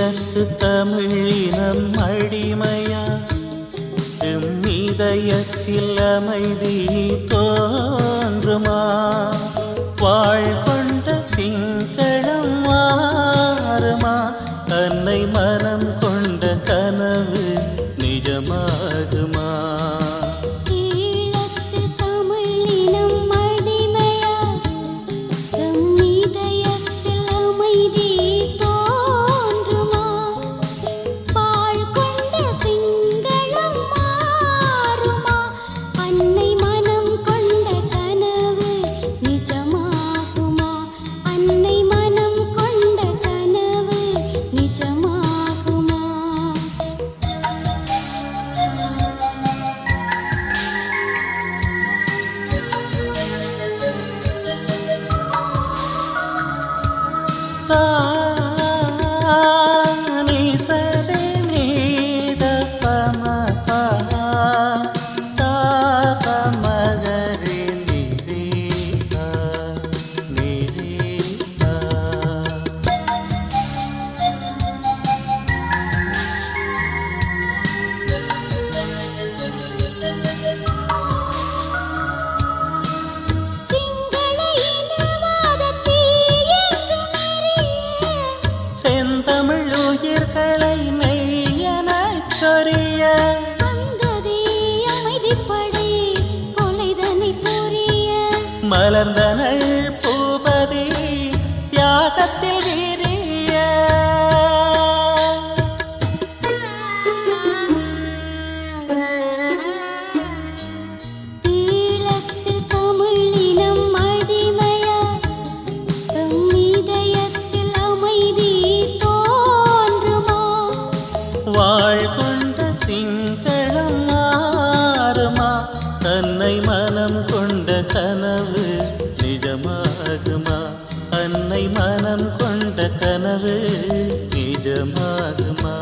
ஈழத்து தமிழினம் அடிமையா எம் இதயத்தில் அமைதி தோன்றுமா வாழ் கொண்ட சிங்களம் மாறுமா தன்னை மனம் கொண்ட கனவு நிஜமாகுமா ஈழத்து தமிழினம் அடிமையா தம் இதயத்தில் அமைதி தோன்றுமா பாழ் கொண்ட சிங்களம் மாறுமா அன்னை மனம் கொண்ட கனவு நிஜமாகுமா அன்னை மனம் கொண்ட கனவு நிஜமாகுமா சானி சரி நீத பம பா தாப மகரி நிரீசா நிரீசா சிங்கள இனவாதத்தை என்றும் அறிய செந்தமிழ் உயிர்களை மெய்யெனச் சொரிய வந்ததே அமைதிப்படை கொலைதனை புரிய மலர்ந்தனள் பூபதி தியாகத்தில் வீரிய ஈழத்தில் தமிழினம் அடிமையா தம் இதயத்தில் அமைதி தோன்றுமா வாழ் கொண்ட சிங்களம் மாறுமா தன்னை மனம் கொண்ட கனவு நிஜமாகுமா அன்னை மனம் கொண்ட கனவு நிஜமாகுமா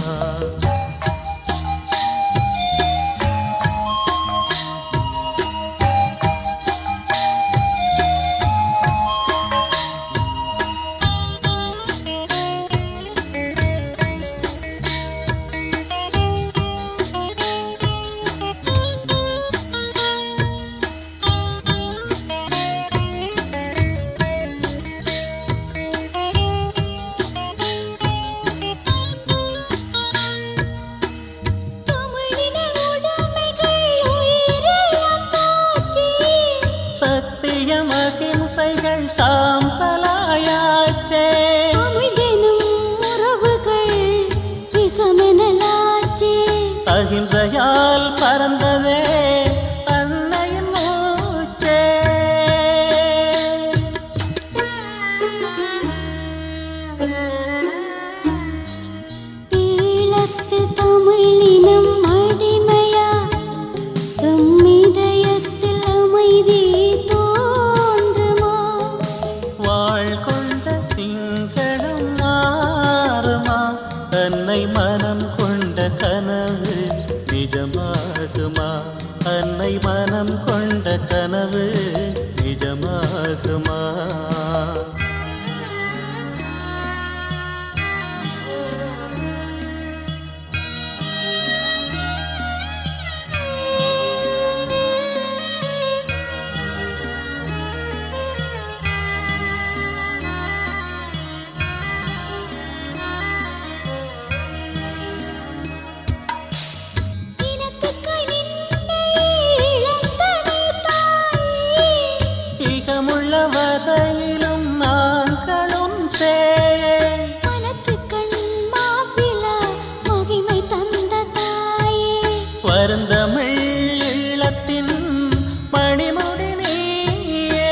தமிழின உடைமைகள் உயிரெல்லாம் போற்றி சத்தியம் அகிம்சைகள் சாம்பலாயாச்சே தமிழெனும் உறவுகள் விஷமெனலாச்சே அகிம்சையால் பறந்ததே அன்னையின் மூச்சே ஈழத்து தமிழினம் அடிமையா தம் இதயத்தில் அமைதி தோன்றுமா வாழ் கொண்ட சிங்களம் மாறுமா அன்னை மனம் கொண்ட கனவு நிஜமாகுமா அன்னை மனம் கொண்ட கனவு நிஜமாகுமா இனத்துக்காய் நின்னை இழந்தனை தாயே இகமுள்ள வரையிலும் நாங்களும் சே மனத்துக்கண் மாசிலா மகிமை தந்த தாயே வருந்தமிழ் ஈழத்தின் மணிமுடி நீயே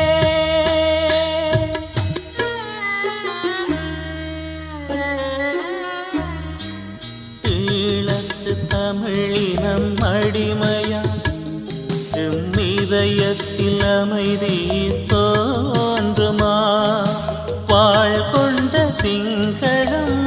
ஈழத்து தமிழினம் அடிமையா எம் இதயத்தில் அமைதி தோன்றுமா வாழ் கொண்ட சிங்களம்